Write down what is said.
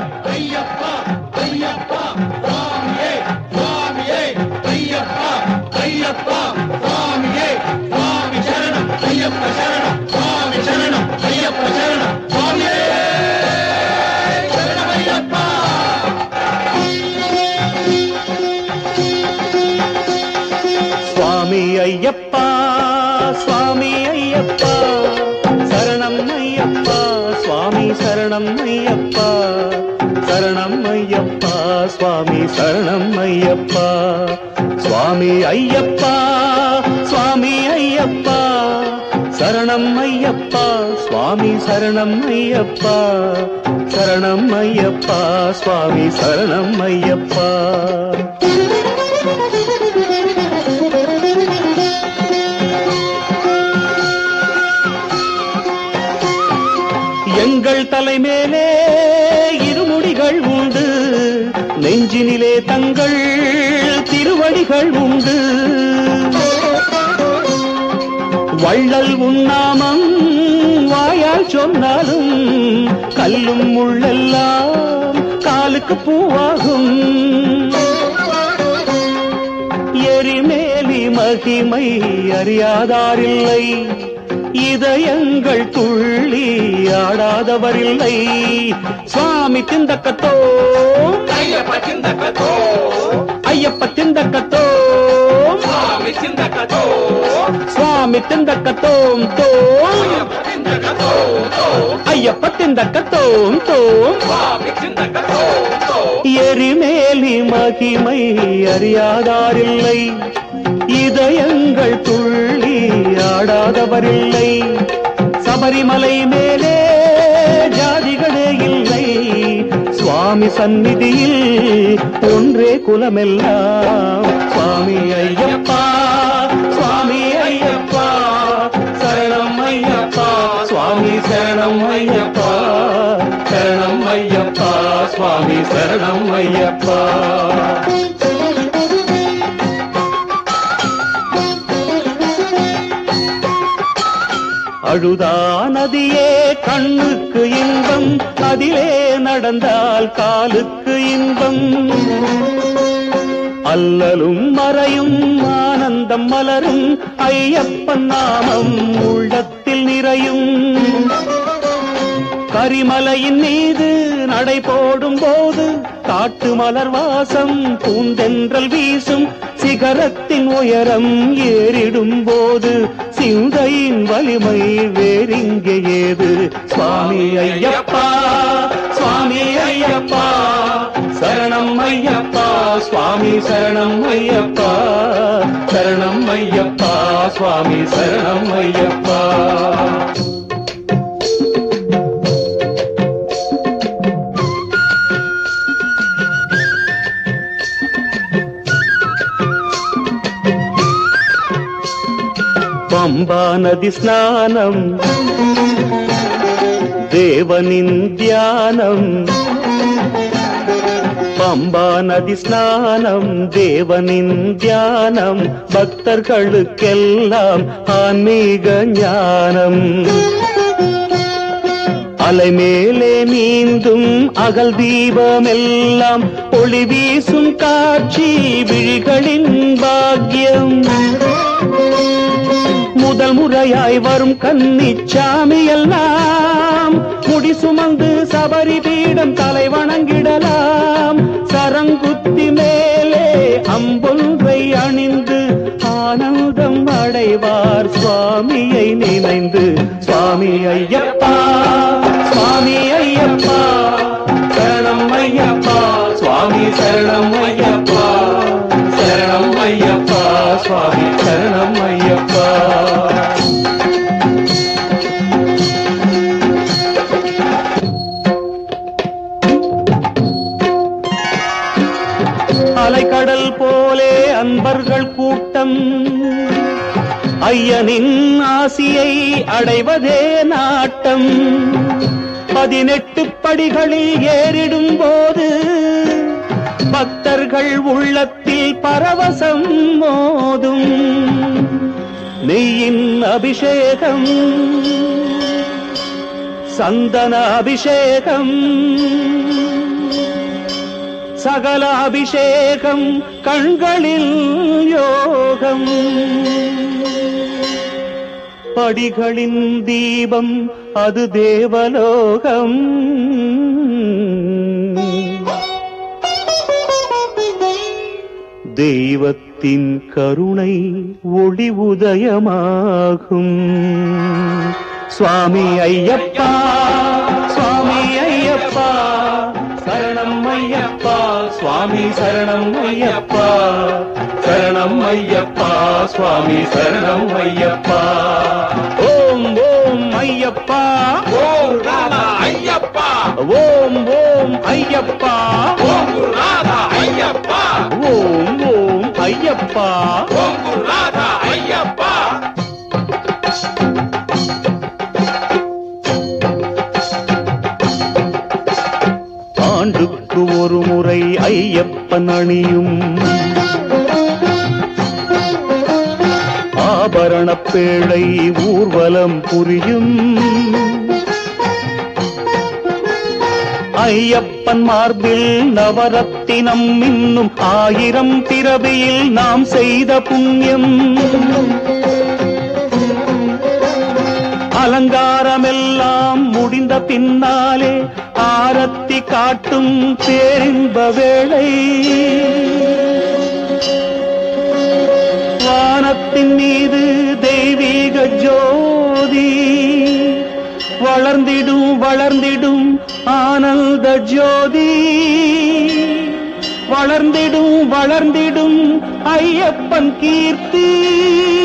ஐயப்பா ஐயப்பா சுவாமியே சுவாமியே ஐயப்பா ஐயப்பா சுவாமியே சுவாமி சரணம் ஐயப்ப சரணம் சுவாமி சரணம் ஐயப்ப சரணம் சுவாமியே சரணம் ஐயப்பா சுவாமி ஐயப்பா சுவாமி ஐயப்பா சரணம் ஐயப்பா சுவாமி சரணம் ஐயப்பா சரணம் ஐயப்பா சுவாமி சரணம் ஐயப்பா சுவாமி ஐயப்பா சுவாமி ஐயப்பா சரணம் ஐயப்பா சுவாமி சரணம் ஐயப்பா சரணம் ஐயப்பா சுவாமி சரணம் ஐயப்பா எங்கள் தலைமேலே இருமுடிகள் உண்டு நெஞ்சினிலே தங்கள் திருவடிகள் உண்டு வள்ளல் உண்ணாமம் வாயால் சொன்னாலும் கல்லும் முள்ளெல்லாம் காலுக்கு பூவாகும் எரிமேலி மகிமை அறியாதாரில்லை இதயங்கள் துள்ளி ஆடாதவரில்லை சுவாமி திந்தக்கத்தோ ஐயப்ப சிந்தக்கத்தோ ஐயப்ப திந்தக்கத்தோ சுவாமி சிந்தக்கத்தோ சுவாமி திந்தக்கத்தோம் தோம் ஐயப்ப சிந்தக்கத்தோ ஐயப்ப திந்தக்கத்தோம் தோம் சுவாமி சிந்தக்கத்தோ எரிமேலி மகிமை அறியாதாரில்லை இதயங்கள் துள்ளி ஆடாதவரில்லை சபரிமலை மேலே ஜாதிகளே இல்லை சுவாமி சந்நிதியில் ஒன்றே குலமெல்லாம் சுவாமி ஐயப்பா சுவாமி ஐயப்பா சரணம் ஐயப்பா சுவாமி சரணம் ஐயப்பா சரணம் ஐயப்பா சுவாமி சரணம் ஐயப்பா அழுதா நதியே கண்ணுக்கு இன்பம் அதிலே நடந்தால் காலுக்கு இன்பம் அல்லலும் மறையும் ஆனந்தம் மலரும் ஐயப்பன் நாமம் உள்ளத்தில் நிறையும் கரிமலையின் மீது நடை போடும் போது காட்டு மலர் வாசம் பூந்தென்றல் வீசும் சிகரத்தின் உயரம் ஏறிடும் போது சிந்தையின் வலிமை வேறிங்கே ஏது சுவாமி ஐயப்பா சுவாமி ஐயப்பா சரணம் ஐயப்பா சுவாமி சரணம் ஐயப்பா சரணம் ஐயப்பா சுவாமி சரணம் ஐயப்பா பம்பா நதி ஸ்நானம் தேவனின் தியானம் பம்பா நதி ஸ்நானம் தேவனின் தியானம் பக்தர்களுக்கெல்லாம் ஆன்மீக ஞானம் அலைமேலே நீந்தும் அகல் தீபமெல்லாம் ஒளி வீசும் காட்சி விழிகளின் பாக்கியம் முதல் முறையாய் வரும் கன்னிச்சாமி எல்லாம் முடி சுமந்து சபரி பீடம் தலை வணங்கிடலாம் சரங்குத்தி மேலே அம்பொன்றை அணிந்து ஆனந்தம் அடைவார் சுவாமியை நினைந்து சுவாமி ஐயப்பா சுவாமி ஐயப்பா சரணம் ஐயப்பா சுவாமி சரணம் ஐயப்பா சரணம் ஐயப்பா சுவாமி சரணம் ஐயப்பா அலைக்கடல் போலே அன்பர்கள் கூட்டம் ஐயனின் ஆசியை அடைவதே நாட்டம் பதினெட்டு படிகளில் ஏறிடும் போது பக்தர்கள் உள்ளத்தில் பரவசம் மோதும் நெய்யின் அபிஷேகம் சந்தன அபிஷேகம் சகல அபிஷேகம் கண்களில் யோகம் படிகளின் தீபம் அது தேவலோகம் தெய்வத்தின் கருணை ஒளி உதயமாகும் சுவாமி ஐயப்பா சுவாமி ஐயப்பா சரணம் ஐயப்பா சுவாமி சரணம் ஐயப்பா சரணம் ஐயப்பா சுவாமி சரணம் ஐயப்பா ஓம் ஓம் ஐயப்பா ஓம் ராம ஐயப்பா ஓம் ஓம் ஐயப்பா ஓம் குருநாத ஐயப்பா ஓம் ஓம் ஐயப்பா ஓம் குருநாத ஐயப்பா ஆண்டுக்கு ஒரு முறை ஐயப்பன் அணியும் ஆபரண பேழை ஊர்வலம் புரியும் ஐயப்பன் மார்பில் நவரத்தினம் இன்னும் ஆயிரம் பிறவியில் நாம் செய்த புண்ணியம் அலங்காரமெல்லாம் முடிந்த பின்னாலே ஆரத்தி காட்டும் பேரின்ப வேளை வானத்தின் மீது தெய்வீக ஜோதி வளர்ந்திடும் வளர்ந்திடும் ஆனந்த ஜோதி வளர்ந்திடும் வளர்ந்திடும் ஐயப்பன் கீர்த்தி